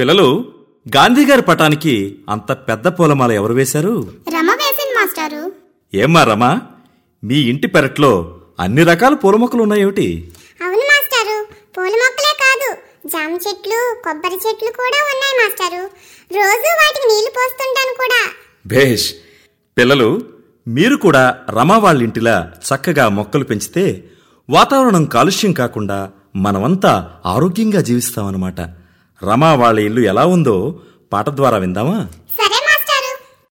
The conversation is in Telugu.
పిల్లలు గాంధీగారి పటానికి అంత పెద్ద పూలమాల ఎవరు వేశారు రమ వేసింది మాస్టారు ఏమ్మా రమా మీ ఇంటి పెరట్లో అన్ని రకాల పూల మొక్కలు ఉన్నాయేమిటి అవును మాస్టారు పూల మొక్కలే కాదు జామ చెట్లు కొబ్బరి చెట్లు కూడా ఉన్నాయి మాస్టారు రోజు వాటికి నీళ్లు పోస్తుంటాను కూడా భేష్ పిల్లలు మీరు కూడా రమా వాళ్ళ ఇంటిలా చక్కగా మొక్కలు పెంచితే వాతావరణం కాలుష్యం కాకుండా మనమంతా ఆరోగ్యంగా జీవిస్తామన్నమాట రమా వాళ్ళ ఇల్లు ఎలా ఉందో పాట ద్వారా విందామా